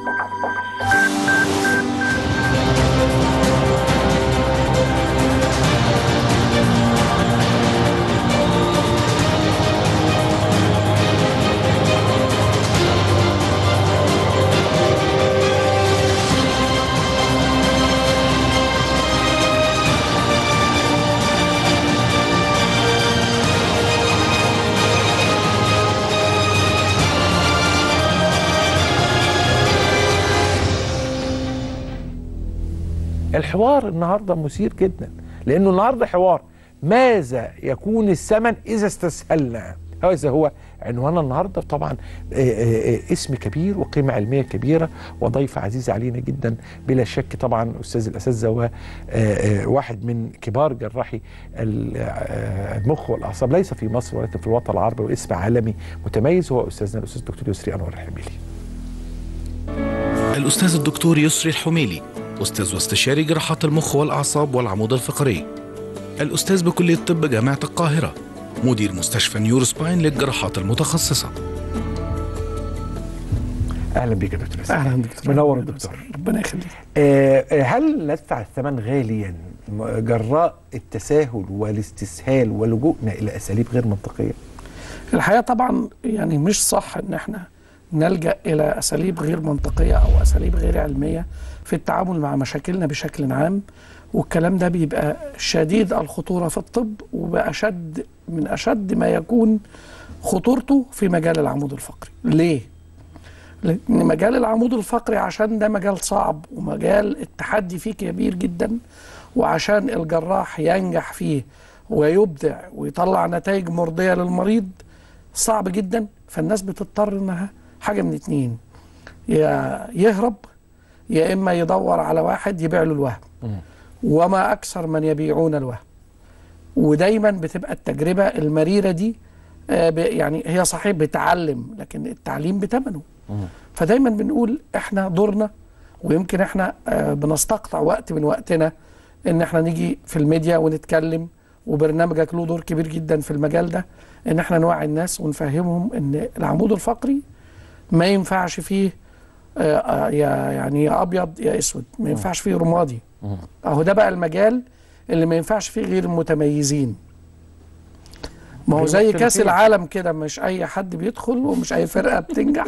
الحوار النهارده مثير جدا لانه النهارده حوار ماذا يكون الثمن اذا استسهلنا هذا هو عنواننا النهارده طبعا آه، آه، آه، اسم كبير وقيمه علميه كبيره وضيف عزيز علينا جدا بلا شك طبعا استاذ الاساتذه وواحد من كبار جراحي ال- آه، المخ والاعصاب ليس في مصر ولكن في الوطن العربي واسم عالمي متميز هو استاذنا الاستاذ الدكتور يسري انور الحميلي الأستاذ الدكتور يسري الحميلي أستاذ واستشاري جراحات المخ والأعصاب والعمود الفقري الأستاذ بكلية طب جامعة القاهرة مدير مستشفى نيورو سباين للجراحات المتخصصة اهلا بك يا دكتور يسري اهلا دكتور منور أهلاً الدكتور. وسهلاً. ربنا يخليك آه، آه، هل ندفع الثمن غاليا م- جراء التساهل والاستسهال ولجوءنا الى اساليب غير منطقيه؟ الحقيقه طبعا يعني مش صح ان احنا نلجا الى اساليب غير منطقيه او اساليب غير علميه في التعامل مع مشاكلنا بشكل عام والكلام ده بيبقى شديد الخطوره في الطب وباشد من اشد ما يكون خطورته في مجال العمود الفقري ليه لان مجال العمود الفقري عشان ده مجال صعب ومجال التحدي فيه كبير جدا وعشان الجراح ينجح فيه ويبدع ويطلع نتائج مرضيه للمريض صعب جدا فالناس بتضطر انها حاجه من اتنين يا يهرب يا اما يدور على واحد يبيع له الوهم وما اكثر من يبيعون الوهم ودايما بتبقى التجربه المريره دي آه، ب- يعني هي صحيح بتعلم لكن التعليم بثمنه فدايما بنقول احنا دورنا ويمكن احنا آه، بنستقطع وقت من وقتنا ان احنا نيجي في الميديا ونتكلم وبرنامجك له دور كبير جدا في المجال ده ان احنا نوعي الناس ونفهمهم ان العمود الفقري ما ينفعش فيه آه، آه، يا يعني يا ابيض يا اسود ما ينفعش فيه رمادي اهو ده بقى المجال اللي ما ينفعش فيه غير المتميزين ما هو زي كاس المحترفين. العالم كده مش اي حد بيدخل ومش اي فرقه بتنجح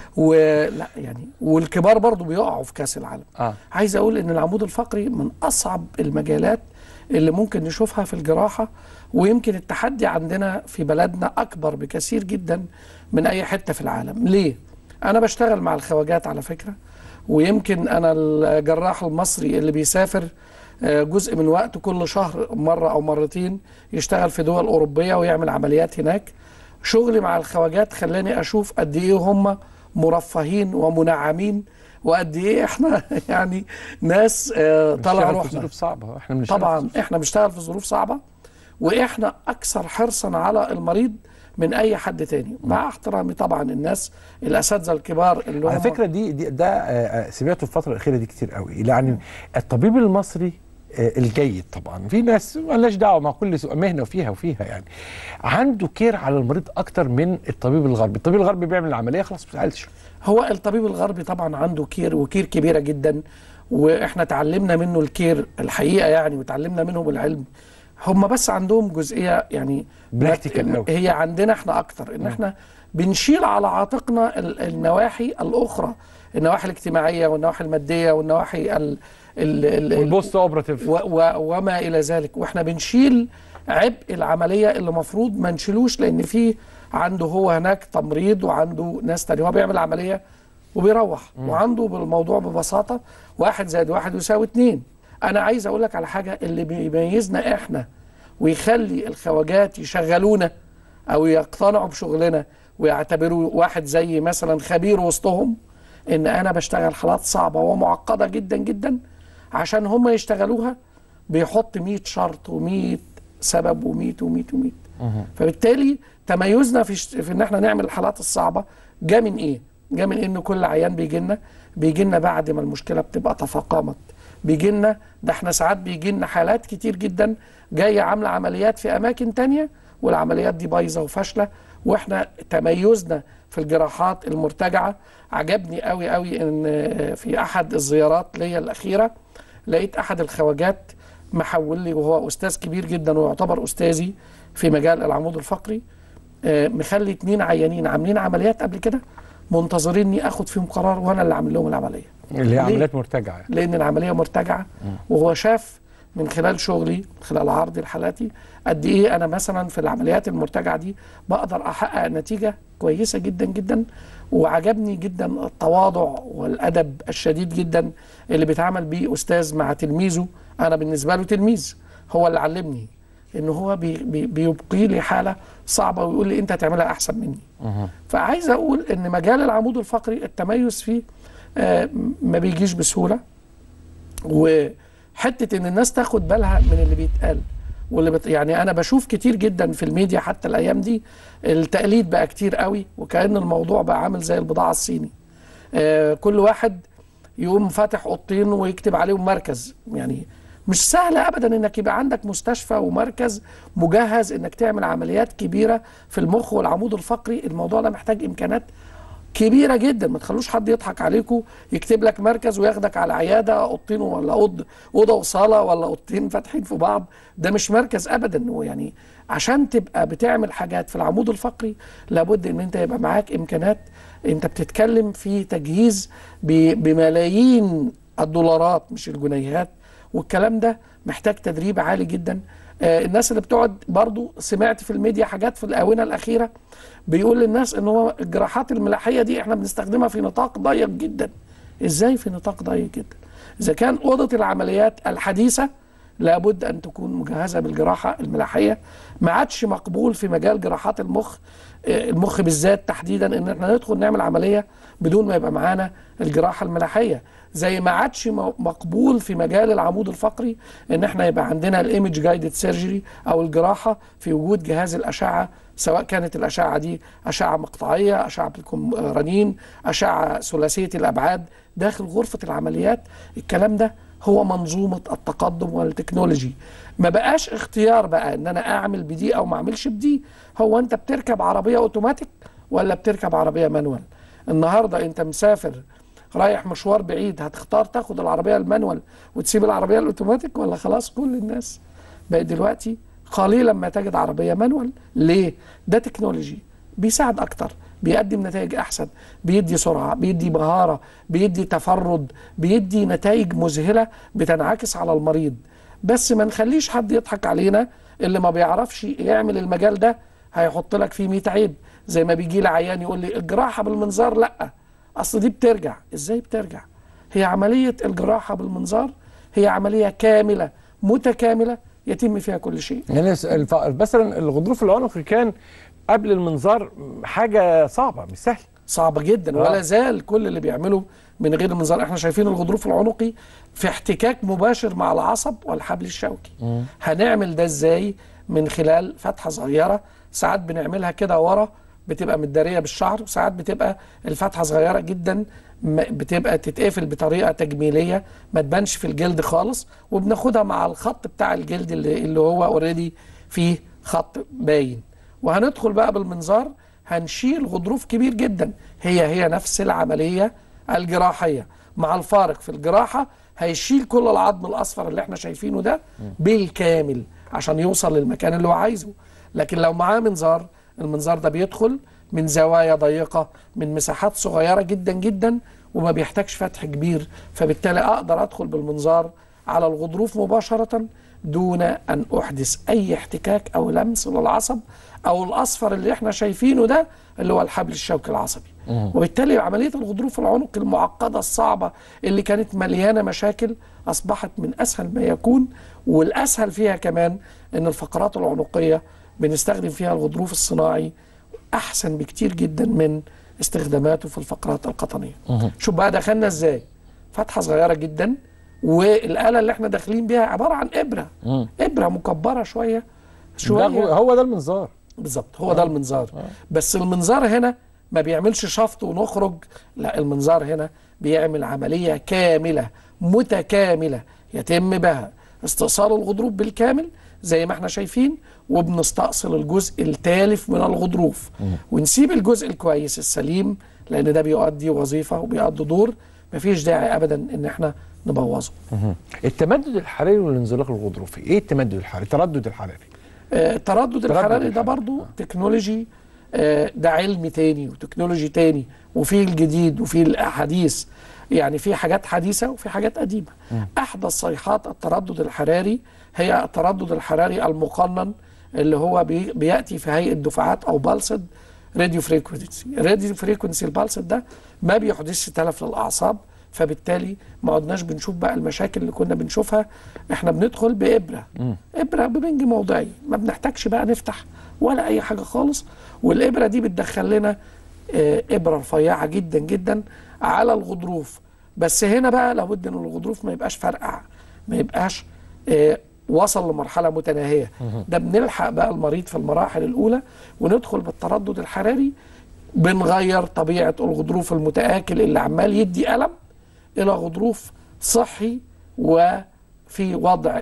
ولا يعني والكبار برضو بيقعوا في كاس العالم اه عايز اقول ان العمود الفقري من اصعب المجالات اللي ممكن نشوفها في الجراحه ويمكن التحدي عندنا في بلدنا اكبر بكثير جدا من اي حته في العالم ليه انا بشتغل مع الخواجات على فكره ويمكن انا الجراح المصري اللي بيسافر آه، جزء من وقته كل شهر مره او مرتين يشتغل في دول اوروبيه ويعمل عمليات هناك شغلي مع الخواجات خلاني اشوف قد ايه هم مرفهين ومنعمين وقد ايه احنا يعني ناس آه، طلع بنشتغل في روحنا ظروف صعبه احنا بنشتغل طبعا في ظروف احنا بنشتغل في ظروف صعبه واحنا اكثر حرصا على المريض من اي حد تاني مع احترامي طبعا الناس الاساتذه الكبار اللي على هم فكره دي, دي ده آه، آه، سمعته الفتره الاخيره دي كتير قوي يعني الطبيب المصري آه، الجيد طبعا في ناس مالناش دعوه مع كل سوء مهنه وفيها وفيها يعني عنده كير على المريض اكتر من الطبيب الغربي الطبيب الغربي بيعمل العمليه خلاص ما بتسالش هو الطبيب الغربي طبعا عنده كير وكير كبيره جدا واحنا تعلمنا منه الكير الحقيقه يعني وتعلمنا منهم العلم هم بس عندهم جزئيه يعني Practical ما- أوي. هي عندنا احنا اكتر ان احنا بنشيل على عاتقنا ال- النواحي الاخرى النواحي الاجتماعيه والنواحي الماديه والنواحي ال ال ال والبوست اوبراتيف و و وما الى ذلك واحنا بنشيل عبء العمليه اللي المفروض ما نشيلوش لان في عنده هو هناك تمريض وعنده ناس تانية هو بيعمل عمليه وبيروح وعنده بالموضوع ببساطه واحد زائد واحد يساوي اتنين انا عايز اقول لك على حاجه اللي بيميزنا احنا ويخلي الخواجات يشغلونا او يقتنعوا بشغلنا ويعتبروا واحد زي مثلا خبير وسطهم ان انا بشتغل حالات صعبه ومعقده جدا جدا عشان هم يشتغلوها بيحط 100 شرط و100 سبب و100 و100 و100 فبالتالي تميزنا في, ش... في ان احنا نعمل الحالات الصعبه جاء من ايه؟ جاء من ان كل عيان بيجي لنا بيجي لنا بعد ما المشكله بتبقى تفاقمت بيجي لنا ده احنا ساعات بيجي لنا حالات كتير جدا جايه عامله عمليات في اماكن تانية والعمليات دي بايظه وفاشله واحنا تميزنا في الجراحات المرتجعه عجبني قوي قوي ان في احد الزيارات ليا الاخيره لقيت احد الخواجات محول لي وهو استاذ كبير جدا ويعتبر استاذي في مجال العمود الفقري آه، مخلي اتنين عيانين عاملين عمليات قبل كده منتظريني اخد فيهم قرار وانا اللي عامل لهم العمليه اللي هي ليه؟ عمليات مرتجعه لان العمليه مرتجعه وهو شاف من خلال شغلي من خلال عرضي لحالاتي قد ايه انا مثلا في العمليات المرتجعه دي بقدر احقق نتيجه كويسه جدا جدا وعجبني جدا التواضع والادب الشديد جدا اللي بيتعامل بيه استاذ مع تلميذه انا بالنسبه له تلميذ هو اللي علمني ان هو بي بي بيبقي لي حاله صعبه ويقول لي انت هتعملها احسن مني فعايز اقول ان مجال العمود الفقري التميز فيه آه، ما بيجيش بسهوله وحته ان الناس تاخد بالها من اللي بيتقال واللي بت... يعني انا بشوف كتير جدا في الميديا حتى الايام دي التقليد بقى كتير قوي وكأن الموضوع بقى عامل زي البضاعه الصيني آه كل واحد يقوم فاتح اوضتين ويكتب عليهم مركز يعني مش سهل ابدا انك يبقى عندك مستشفى ومركز مجهز انك تعمل عمليات كبيره في المخ والعمود الفقري الموضوع ده محتاج امكانات كبيره جدا ما تخلوش حد يضحك عليكم يكتب لك مركز وياخدك على عياده اوضتين ولا أوض اوضه وصاله ولا اوضتين فاتحين في بعض ده مش مركز ابدا هو يعني عشان تبقى بتعمل حاجات في العمود الفقري لابد ان انت يبقى معاك امكانات انت بتتكلم في تجهيز ب- بملايين الدولارات مش الجنيهات والكلام ده محتاج تدريب عالي جدا آه، الناس اللي بتقعد برضو سمعت في الميديا حاجات في الآونة الأخيرة بيقول للناس ان هو الجراحات الملاحية دي احنا بنستخدمها في نطاق ضيق جدا ازاي في نطاق ضيق جدا اذا كان أوضة العمليات الحديثة لابد ان تكون مجهزه بالجراحه الملاحيه ما عادش مقبول في مجال جراحات المخ آه، المخ بالذات تحديدا ان احنا ندخل نعمل عمليه بدون ما يبقى معانا الجراحه الملاحيه زي ما عادش م- مقبول في مجال العمود الفقري ان احنا يبقى عندنا الايمج جايدد سيرجري او الجراحه في وجود جهاز الاشعه سواء كانت الاشعه دي اشعه مقطعيه اشعه بالكمرانين اشعه ثلاثيه الابعاد داخل غرفه العمليات الكلام ده هو منظومه التقدم والتكنولوجي ما بقاش اختيار بقى ان انا اعمل بدي او ما اعملش بدي هو انت بتركب عربيه اوتوماتيك ولا بتركب عربيه مانوال النهارده انت مسافر رايح مشوار بعيد هتختار تاخد العربيه المانوال وتسيب العربيه الاوتوماتيك ولا خلاص كل الناس بقت دلوقتي قليلا ما تجد عربيه مانوال ليه ده تكنولوجي بيساعد اكتر بيقدم نتائج احسن بيدي سرعه بيدي مهاره بيدي تفرد بيدي نتائج مذهله بتنعكس على المريض بس ما نخليش حد يضحك علينا اللي ما بيعرفش يعمل المجال ده هيحط لك فيه 100 عيب زي ما بيجي لي عيان يقول لي الجراحه بالمنظار لا اصل دي بترجع ازاي بترجع هي عمليه الجراحه بالمنظار هي عمليه كامله متكامله يتم فيها كل شيء يعني س- الف- مثلا الغضروف العنقي كان قبل المنظار حاجه صعبه مش سهله صعبة جدا آه. ولا زال كل اللي بيعمله من غير المنظار احنا شايفين الغضروف العنقي في احتكاك مباشر مع العصب والحبل الشوكي هنعمل ده ازاي من خلال فتحة صغيرة ساعات بنعملها كده ورا بتبقى متدارية بالشعر وساعات بتبقى الفتحة صغيرة جدا م- بتبقى تتقفل بطريقة تجميلية ما تبانش في الجلد خالص وبناخدها مع الخط بتاع الجلد اللي, اللي هو اوريدي فيه خط باين وهندخل بقى بالمنظار هنشيل غضروف كبير جدا هي هي نفس العملية الجراحية مع الفارق في الجراحة هيشيل كل العظم الأصفر اللي احنا شايفينه ده بالكامل عشان يوصل للمكان اللي هو عايزه لكن لو معاه منظار المنظار ده بيدخل من زوايا ضيقة من مساحات صغيرة جدا جدا وما بيحتاجش فتح كبير فبالتالي أقدر أدخل بالمنظار على الغضروف مباشرة دون أن أحدث أي احتكاك أو لمس للعصب أو الأصفر اللي احنا شايفينه ده اللي هو الحبل الشوكي العصبي وبالتالي عملية الغضروف العنقي المعقدة الصعبة اللي كانت مليانة مشاكل أصبحت من أسهل ما يكون والأسهل فيها كمان أن الفقرات العنقية بنستخدم فيها الغضروف الصناعي أحسن بكتير جدا من استخداماته في الفقرات القطنية شوف بقى دخلنا إزاي فتحة صغيرة جدا والآلة اللي احنا داخلين بيها عبارة عن إبرة إبرة مكبرة شوية ده شوية هو هو ده المنظار بالظبط هو ده المنظار بس المنظار هنا ما بيعملش شفط ونخرج لا المنظار هنا بيعمل عملية كاملة متكاملة يتم بها استئصال الغضروف بالكامل زي ما احنا شايفين وبنستأصل الجزء التالف من الغضروف ونسيب الجزء الكويس السليم لان ده بيؤدي وظيفه وبيؤدي دور مفيش داعي ابدا ان احنا نبوظه التمدد الحراري والانزلاق الغضروفي ايه التمدد الحراري التردد الحراري آه، التردد الحراري ده الحراري. برضو تكنولوجي آه، ده علم تاني وتكنولوجي تاني وفي الجديد وفي الحديث يعني في حاجات حديثة وفي حاجات قديمة أحدث صيحات التردد الحراري هي التردد الحراري المقنن اللي هو بي- بيأتي في هيئة دفعات أو بالسد راديو فريكونسي الراديو فريكونسي البالسد ده ما بيحدثش تلف للأعصاب فبالتالي ما عدناش بنشوف بقى المشاكل اللي كنا بنشوفها احنا بندخل بإبرة إبرة ببنج موضعي ما بنحتاجش بقى نفتح ولا أي حاجة خالص والإبرة دي بتدخل لنا آه، إبرة رفيعة جدا جدا على الغضروف بس هنا بقى لابد ان الغضروف ما يبقاش فرقع ما يبقاش آه، وصل لمرحلة متناهية ده بنلحق بقى المريض في المراحل الأولى وندخل بالتردد الحراري بنغير طبيعة الغضروف المتآكل اللي عمال يدي ألم إلى غضروف صحي وفي وضع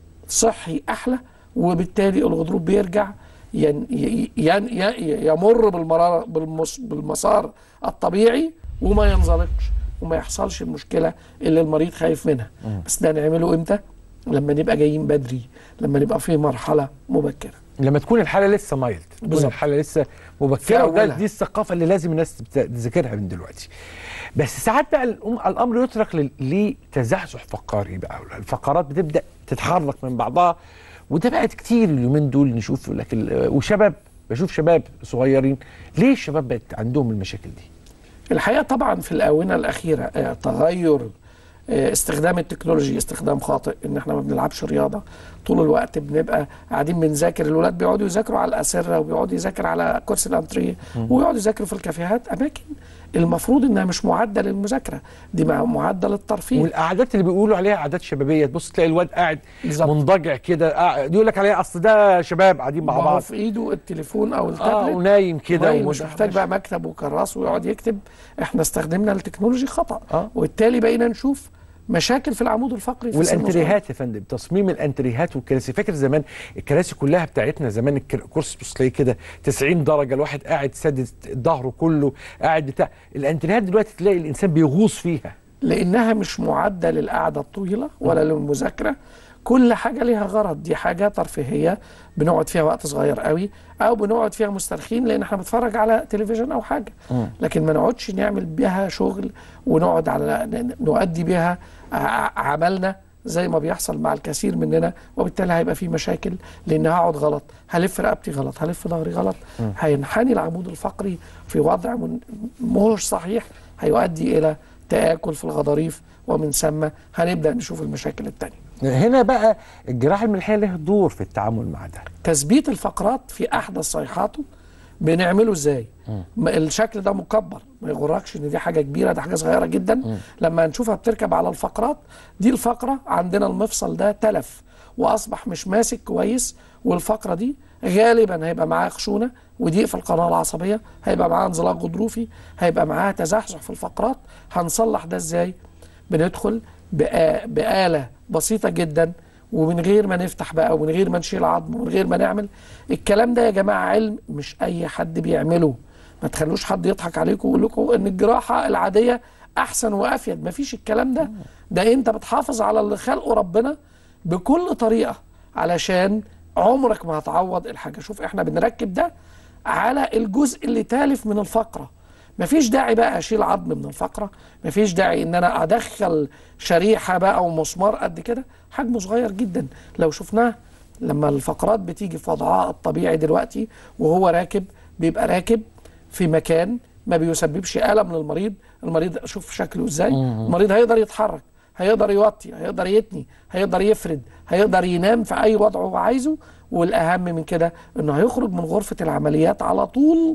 صحي أحلى وبالتالي الغضروف بيرجع ين ين ين يمر بالمرار بالمس بالمسار الطبيعي وما ينزلقش وما يحصلش المشكلة اللي المريض خايف منها بس ده نعمله إمتى؟ لما نبقى جايين بدري لما نبقى في مرحلة مبكرة لما تكون الحاله لسه مايلد تكون بالظبط. الحاله لسه في مبكره وده أولها. دي الثقافه اللي لازم الناس تبت- تذاكرها من دلوقتي بس ساعات بقى الأم- الامر يترك لل- لتزحزح فقاري بقى الفقرات بتبدا تتحرك من بعضها وده بقت كتير اليومين دول نشوف لكن وشباب بشوف شباب صغيرين ليه الشباب بقت عندهم المشاكل دي الحقيقة طبعا في الآونة الأخيرة آه، تغير آه، استخدام التكنولوجي استخدام خاطئ ان احنا ما بنلعبش رياضة طول الوقت بنبقى قاعدين بنذاكر الولاد بيقعدوا يذاكروا على الأسرة وبيقعدوا يذاكر على كرسي الأنتريه ويقعدوا يذاكروا في الكافيهات أماكن المفروض انها مش معدة للمذاكرة دي مع- معدة للترفيه والقعدات اللي بيقولوا عليها عادات شبابيه تبص تلاقي الواد قاعد بالظبط. منضجع كده قاعد- يقول لك عليها اصل ده شباب قاعدين مع ما هو بعض في ايده التليفون او اه التابلت ونايم كده نايم، ومش مش محتاج بقى مكتب وكراسه ويقعد يكتب احنا استخدمنا التكنولوجي خطأ آه. وبالتالي بقينا نشوف مشاكل في العمود الفقري في السن الصغير. والانتريهات يا فندم تصميم الانتريهات والكراسي فاكر زمان الكراسي كلها بتاعتنا زمان الكر- الكرسي بص تلاقيه كده 90 درجه الواحد قاعد سادد ظهره كله قاعد بتاع الانتريهات دلوقتي تلاقي الانسان بيغوص فيها لانها مش معده للقعده الطويله ولا للمذاكره كل حاجه ليها غرض دي حاجه ترفيهيه بنقعد فيها وقت صغير قوي او بنقعد فيها مسترخين لان احنا بنتفرج على تلفزيون او حاجه لكن ما نقعدش نعمل بيها شغل ونقعد على ن- نؤدي بيها ع- عملنا زي ما بيحصل مع الكثير مننا وبالتالي هيبقى في مشاكل لان هقعد غلط هلف رقبتي غلط هلف ظهري غلط هينحني العمود الفقري في وضع من- مش صحيح هيؤدي الى تآكل في الغضاريف ومن ثم هنبدأ نشوف المشاكل التانية هنا بقى الجراحه الملحيه له دور في التعامل مع ده تثبيت الفقرات في احدث صيحاته بنعمله ازاي ما الشكل ده مكبر ما يغركش ان دي حاجه كبيره ده حاجه صغيره جدا لما نشوفها بتركب على الفقرات دي الفقره عندنا المفصل ده تلف واصبح مش ماسك كويس والفقره دي غالبا هيبقى معاها خشونه وضيق في القناه العصبيه هيبقى معاها انزلاق غضروفي هيبقى معاها تزحزح في الفقرات هنصلح ده ازاي بندخل بآ- بآلة بسيطة جدا ومن غير ما نفتح بقى ومن غير ما نشيل عظم ومن غير ما نعمل الكلام ده يا جماعة علم مش أي حد بيعمله ما تخلوش حد يضحك عليكم ويقول لكم إن الجراحة العادية أحسن وأفيد مفيش الكلام ده ده أنت بتحافظ على اللي خلقه ربنا بكل طريقة علشان عمرك ما هتعوض الحاجة شوف احنا بنركب ده على الجزء اللي تالف من الفقرة مفيش داعي بقى اشيل عظم من الفقره مفيش داعي ان انا ادخل شريحه بقى ومسمار قد كده حجمه صغير جدا لو شفناه لما الفقرات بتيجي في وضعها الطبيعي دلوقتي وهو راكب بيبقى راكب في مكان ما بيسببش الم للمريض المريض شوف شكله ازاي المريض هيقدر يتحرك هيقدر يوطي هيقدر يتني هيقدر يفرد هيقدر ينام في اي وضع هو عايزه والاهم من كده انه هيخرج من غرفه العمليات على طول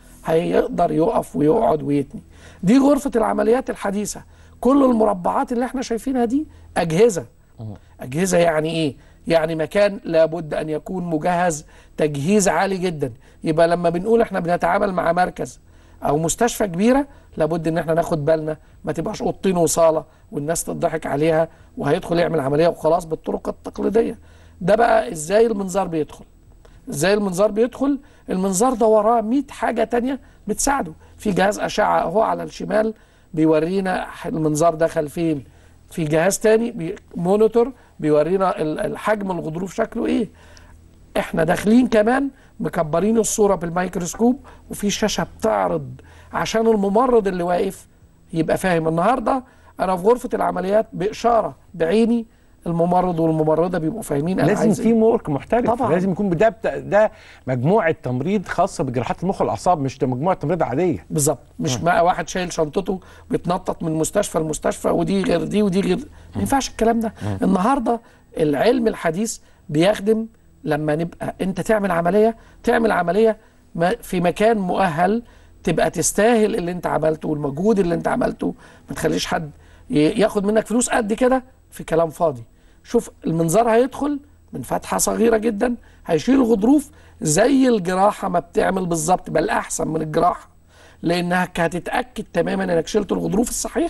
هيقدر يقف ويقعد ويتني دي غرفة العمليات الحديثة كل المربعات اللي احنا شايفينها دي أجهزة أجهزة يعني إيه؟ يعني مكان لابد أن يكون مجهز تجهيز عالي جدا يبقى لما بنقول احنا بنتعامل مع مركز أو مستشفى كبيرة لابد ان احنا ناخد بالنا ما تبقاش اوضتين وصالة والناس تضحك عليها وهيدخل يعمل عملية وخلاص بالطرق التقليدية ده بقى ازاي المنظار بيدخل ازاي المنظار بيدخل المنظار ده وراه 100 حاجه تانية بتساعده في جهاز اشعه اهو على الشمال بيورينا المنظار دخل فين في جهاز تاني بي مونيتور بيورينا ال- الحجم الغضروف شكله ايه احنا داخلين كمان مكبرين الصوره بالميكروسكوب وفي شاشه بتعرض عشان الممرض اللي واقف يبقى فاهم النهارده انا في غرفه العمليات باشاره بعيني الممرض والممرضه بيبقوا فاهمين انا لازم عايز إيه. تيم ورك محترف طبعاً. لازم يكون ده بتا- ده مجموعه تمريض خاصه بجراحات المخ والاعصاب مش ده مجموعه تمريض عاديه بالظبط مش بقى واحد شايل شنطته بيتنطط من مستشفى لمستشفى ودي غير دي ودي غير ما ينفعش الكلام ده النهارده العلم الحديث بيخدم لما نبقى انت تعمل عمليه تعمل عمليه ما- في مكان مؤهل تبقى تستاهل اللي انت عملته والمجهود اللي انت عملته ما تخليش حد ي- ياخد منك فلوس قد كده في كلام فاضي شوف المنظار هيدخل من فتحه صغيره جدا هيشيل غضروف زي الجراحه ما بتعمل بالظبط بل احسن من الجراحه لانك هتتاكد تماما انك شلت الغضروف الصحيح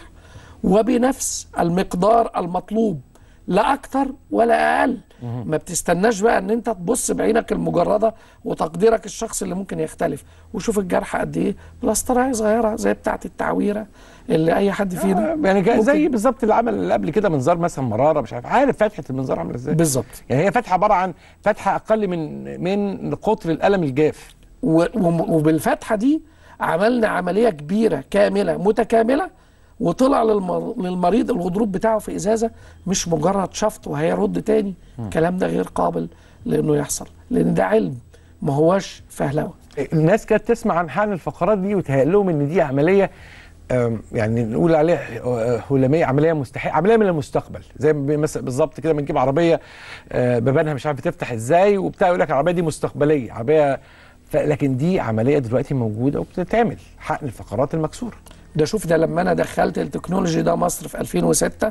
وبنفس المقدار المطلوب لا اكتر ولا اقل ما بتستناش بقى ان انت تبص بعينك المجرده وتقديرك الشخصي اللي ممكن يختلف وشوف الجرح قد ايه بلاسترايه صغيره زي بتاعه التعويره اللي اي حد فينا يعني جا- ممكن- زي بالظبط اللي عمل اللي قبل كده منظار مثلا مراره مش عارف عارف فتحه المنظار عامله ازاي بالظبط يعني هي فتحه عباره عن فتحه اقل من من قطر القلم الجاف و- وم- وبالفتحه دي عملنا عمليه كبيره كامله متكامله وطلع للمر- للمريض الغضروف بتاعه في ازازه مش مجرد شفط وهيرد تاني الكلام ده غير قابل لانه يحصل لان ده علم ما هواش فهلوه الناس كانت تسمع عن حقن الفقرات دي وتهيأ لهم ان دي عمليه أم، يعني نقول عليها آه، هلاميه عمليه مستحيل عمليه من المستقبل زي ما مثلا بالظبط كده بنجيب عربيه آه، بيبانها مش عارف تفتح ازاي وبتاع يقول لك العربيه دي مستقبليه عربيه ف- لكن دي عمليه دلوقتي موجوده وبتتعمل حقن الفقرات المكسوره ده شوف ده لما انا دخلت التكنولوجي ده مصر في 2006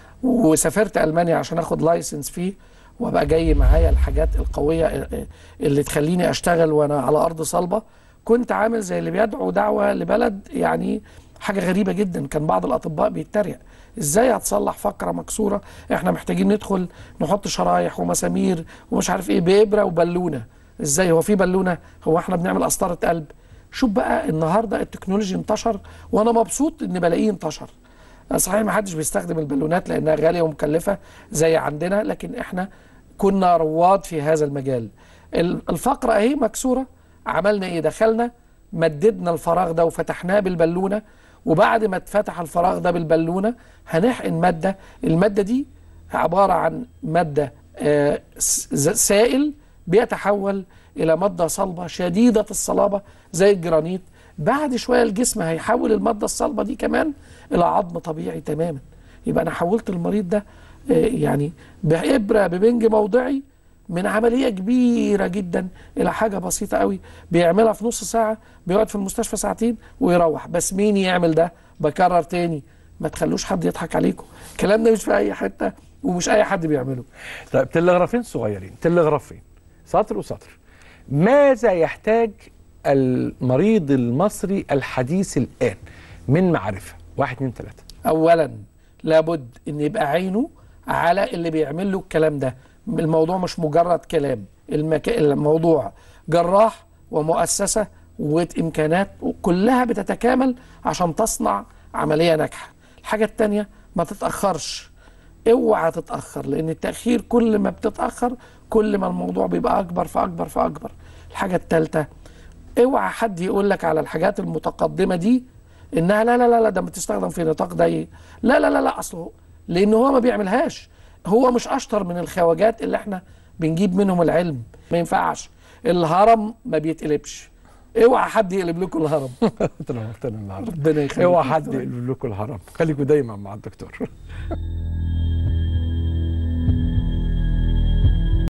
وسافرت المانيا عشان اخد لايسنس فيه وابقى جاي معايا الحاجات القويه اللي تخليني اشتغل وانا على ارض صلبه كنت عامل زي اللي بيدعو دعوه لبلد يعني حاجه غريبه جدا كان بعض الاطباء بيتريق ازاي هتصلح فقره مكسوره احنا محتاجين ندخل نحط شرايح ومسامير ومش عارف ايه بابره وبالونه ازاي هو في بالونه هو احنا بنعمل قسطره قلب شوف بقى النهارده التكنولوجي انتشر وانا مبسوط ان بلاقيه انتشر صحيح ما حدش بيستخدم البالونات لانها غاليه ومكلفه زي عندنا لكن احنا كنا رواد في هذا المجال ال- الفقره اهي مكسوره عملنا ايه دخلنا مددنا الفراغ ده وفتحناه بالبالونه وبعد ما اتفتح الفراغ ده بالبالونه هنحقن ماده الماده دي عباره عن ماده آه، س- ز- سائل بيتحول الى ماده صلبه شديده الصلابه زي الجرانيت بعد شويه الجسم هيحول الماده الصلبه دي كمان الى عظم طبيعي تماما يبقى انا حولت المريض ده آه، يعني بابره ببنج موضعي من عمليه كبيره جدا الى حاجه بسيطه قوي بيعملها في نص ساعه بيقعد في المستشفى ساعتين ويروح بس مين يعمل ده بكرر تاني ما تخلوش حد يضحك عليكم الكلام ده مش في اي حته ومش اي حد بيعمله طيب تلغرافين صغيرين تلغرافين سطر وسطر ماذا يحتاج المريض المصري الحديث الآن من معرفة واحد اتنين تلاتة اولا لابد ان يبقى عينه على اللي بيعمل له الكلام ده الموضوع مش مجرد كلام المك... الموضوع جراح ومؤسسه وامكانات كلها بتتكامل عشان تصنع عمليه ناجحه الحاجه الثانيه ما تتاخرش اوعى تتاخر لان التاخير كل ما بتتاخر كل ما الموضوع بيبقى اكبر فاكبر فاكبر الحاجه الثالثه اوعى حد يقول لك على الحاجات المتقدمه دي انها لا لا لا لا ده بتستخدم في نطاق ضيق لا لا لا لا اصله لان هو ما بيعملهاش هو مش اشطر من الخواجات اللي احنا بنجيب منهم العلم ما ينفعش الهرم ما بيتقلبش اوعى حد يقلب لكم الهرم نورتنا النهارده ربنا يخليك اوعى حد يقلب لكم الهرم خليكم دايما مع الدكتور